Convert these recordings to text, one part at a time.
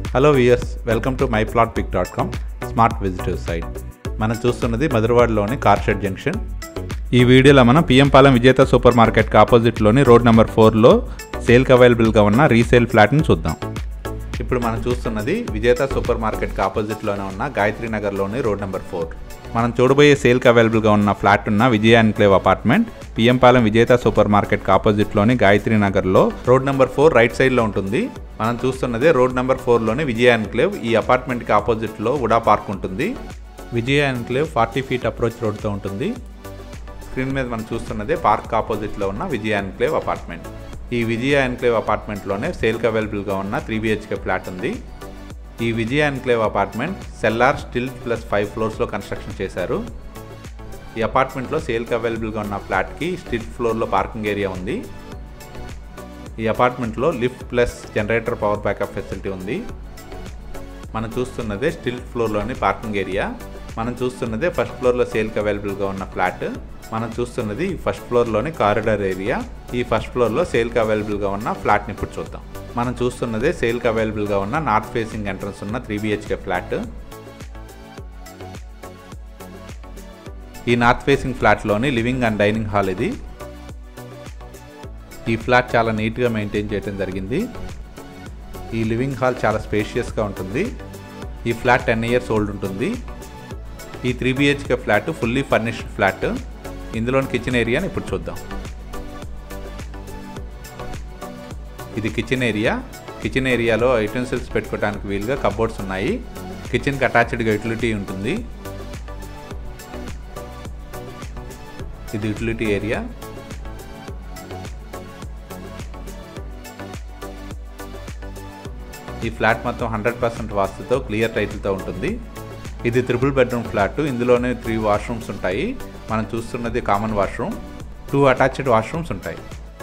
hello viewers welcome to my plot pick dot com smart visitor site మనం చూస్తున్నది మధురవాడలోని car shed junction ఈ వీడియోలో మనం పిఎం పాలెం విజేత సూపర్ మార్కెట్కి ఆపోజిట్లోని రోడ్ నెంబర్ ఫోర్లో సేల్కి అవైలబుల్గా ఉన్న రీసేల్ ఫ్లాట్ని చూద్దాం ఇప్పుడు మనం చూస్తున్నది విజేత సూపర్ మార్కెట్కి ఆపోజిట్లోనే ఉన్న గాయత్రి నగర్లోని రోడ్ నెంబర్ ఫోర్ మనం చూడబోయే సేల్కి అవైలబుల్గా ఉన్న ఫ్లాట్ ఉన్న Vijaya enclave apartment PM Palem Vijetha super మార్కెట్కి ఆపోజిట్లోని గాయత్రి నగర్లో రోడ్ నెంబర్ ఫోర్ రైట్ సైడ్లో ఉంటుంది మనం చూస్తున్నదే రోడ్ నెంబర్ ఫోర్లోని విజయ ఎన్క్లేవ్ ఈ అపార్ట్మెంట్కి ఆపోజిట్లో ఉడా పార్క్ ఉంటుంది Vijaya enclave forty feet approach రోడ్తో ఉంటుంది స్క్రీన్ మీద మనం చూస్తున్నదే పార్క్ ఆపోజిట్లో ఉన్న విజయ ఎన్క్లేవ్ అపార్ట్మెంట్ ఈ విజయ ఎన్క్లేవ్ అపార్ట్మెంట్లోనే సేల్కి అవైలబుల్గా ఉన్న త్రీ బిహెచ్కే ఫ్లాట్ ఉంది ఈ Vijaya enclave apartment cellar stilt plus five ఫ్లోర్స్లో కన్స్ట్రక్షన్ చేశారు ఈ అపార్ట్మెంట్లో సేల్కి అవైలబుల్గా ఉన్న ఫ్లాట్కి స్టిల్ ఫ్లోర్లో పార్కింగ్ ఏరియా ఉంది ఈ అపార్ట్మెంట్లో lift plus generator power backup facility ఉంది మనం చూస్తున్నదే స్టిల్ ఫ్లోర్లోని పార్కింగ్ ఏరియా మనం చూస్తున్నదే ఫస్ట్ ఫ్లోర్లో సేల్కి అవైలబుల్గా ఉన్న ఫ్లాట్ మనం చూస్తున్నది ఫస్ట్ ఫ్లోర్లోని కారిడార్ ఏరియా ఈ ఫస్ట్ ఫ్లోర్లో సేల్కి అవైలబుల్గా ఉన్న ఫ్లాట్ని ఇప్పుడు చూద్దాం మనం చూస్తున్నదే సేల్కి అవైలబుల్గా ఉన్న నార్త్ ఫేసింగ్ ఎంట్రన్స్ ఉన్న త్రీ బిహెచ్కే ఫ్లాట్ ఈ నార్త్ ఫేసింగ్ ఫ్లాట్లోని లివింగ్ అండ్ డైనింగ్ హాల్ ఇది ఈ ఫ్లాట్ చాలా నీట్గా మెయింటైన్ చేయడం జరిగింది ఈ లివింగ్ హాల్ చాలా స్పేషియస్గా ఉంటుంది ఈ ఫ్లాట్ టెన్ ఇయర్స్ ఓల్డ్ ఉంటుంది ఈ three BHK flat fully furnished flat ఇందులోని కిచెన్ ఏరియాని ఇప్పుడు చూద్దాం ఇది కిచెన్ ఏరియా కిచెన్ ఏరియాలో ఐటెన్సిల్స్ పెట్టుకోవడానికి వీలుగా కబోర్డ్స్ ఉన్నాయి కిచెన్కి అటాచ్డ్గా యూటిలిటీ ఉంటుంది ఇది యూటిలిటీ ఏరియా ఈ ఫ్లాట్ మొత్తం హండ్రెడ్ పర్సెంట్ వాస్తుతో క్లియర్ టైటిల్తో ఉంటుంది ఇది త్రిపుల్ బెడ్రూమ్ ఫ్లాట్ ఇందులోనే త్రీ వాష్రూమ్స్ ఉంటాయి మనం చూస్తున్నది common washroom two attached washrooms ఉంటాయి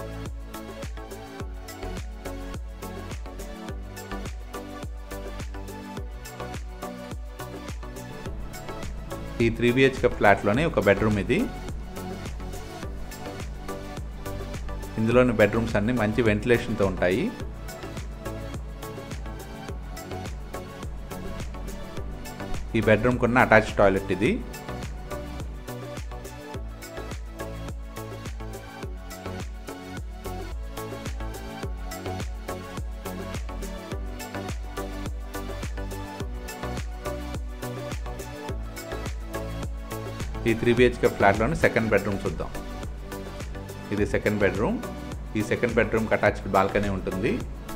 ఈ త్రీ బిహెచ్కే ఫ్లాట్లోనే ఒక బెడ్రూమ్ ఇది ఇందులోని బెడ్రూమ్స్ అన్ని మంచి వెంటిలేషన్తో ఉంటాయి ఈ బెడ్రూమ్ కున్న అటాచ్ టాయిలెట్ ఇది ఈ త్రీ బిహెచ్కే ఫ్లాట్లోని సెకండ్ బెడ్రూమ్ చూద్దాం ఇది సెకండ్ బెడ్రూమ్ ఈ సెకండ్ బెడ్రూమ్కి అటాచ్డ్ బాల్కనీ ఉంటుంది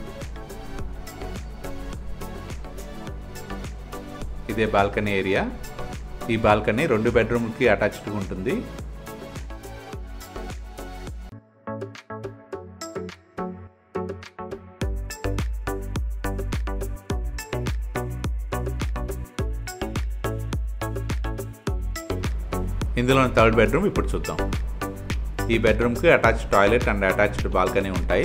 ఇదే బాల్కనీ ఏరియా ఈ బాల్కనీ రెండు బెడ్రూమ్కి అటాచ్డ్గా ఉంటుంది ఇందులో థర్డ్ బెడ్రూమ్ ఇప్పుడు చూద్దాం ఈ బెడ్రూమ్కి attach toilet and attached balcony ఉంటాయి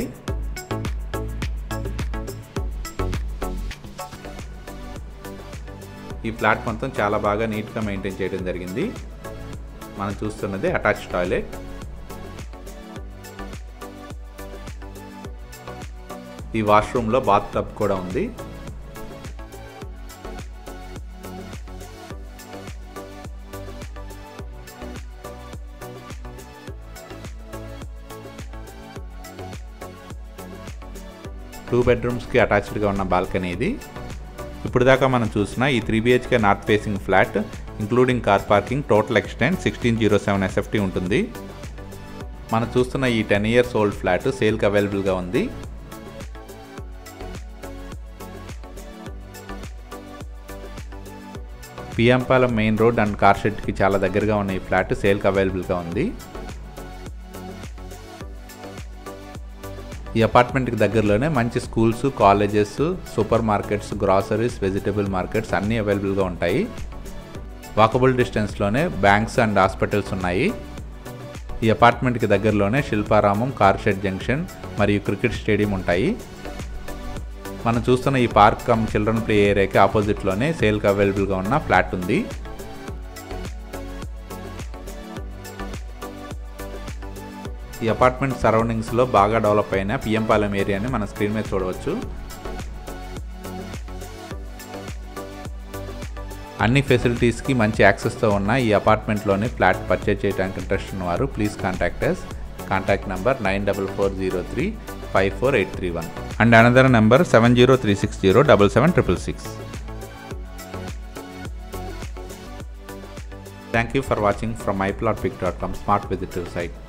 ఈ ఫ్లాట్ మొత్తం చాలా బాగా నీట్గా మెయింటైన్ చేయడం జరిగింది మనం చూస్తున్నది అటాచ్ టాయిలెట్ ఈ వాష్రూమ్లో బాత్ టబ్ కూడా ఉంది టూ బెడ్రూమ్స్కి అటాచ్డ్గా ఉన్న బాల్కనీ ఇది ఇప్పుడు దాకా మనం చూసిన ఈ three BHK north facing flat including car parking total extent sixteen zero seven SFT ఉంటుంది మనం చూస్తున్న ఈ టెన్ ఇయర్స్ ఓల్డ్ ఫ్లాట్ సేల్కి అవైలబుల్గా ఉంది PM Palem main road and car షెడ్కి చాలా దగ్గరగా ఉన్న ఈ ఫ్లాట్ సేల్కి అవైలబుల్గా ఉంది ఈ అపార్ట్మెంట్కి దగ్గరలోనే మంచి schools colleges super markets groceries vegetable markets అన్నీ అవైలబుల్గా ఉంటాయి వాకబుల్ డిస్టెన్స్లోనే బ్యాంక్స్ అండ్ హాస్పిటల్స్ ఉన్నాయి ఈ అపార్ట్మెంట్కి దగ్గరలోనే శిల్పారామం కార్ షెడ్ జంక్షన్ మరియు క్రికెట్ స్టేడియం ఉంటాయి మనం చూస్తున్న ఈ పార్క్ కమ్ చిల్డ్రన్ ప్లే ఏరియాకి ఆపోజిట్లోనే సేల్కి అవైలబుల్గా ఉన్న ఫ్లాట్ ఉంది ఈ అపార్ట్మెంట్ సరౌండింగ్స్లో బాగా డెవలప్ అయిన పిఎం పాలెం ఏరియాని మన స్క్రీన్ మీద చూడవచ్చు అన్ని ఫెసిలిటీస్కి మంచి యాక్సెస్తో ఉన్న ఈ అపార్ట్మెంట్లోని ఫ్లాట్ పర్చేజ్ చేయడానికి ఇంట్రెస్ట్ ఉన్నవారు please contact us contact number nine double four zero three five four eight three one and another number seven zero three six zero double seven triple six thank you for watching from my plot pick dot com smart visitor site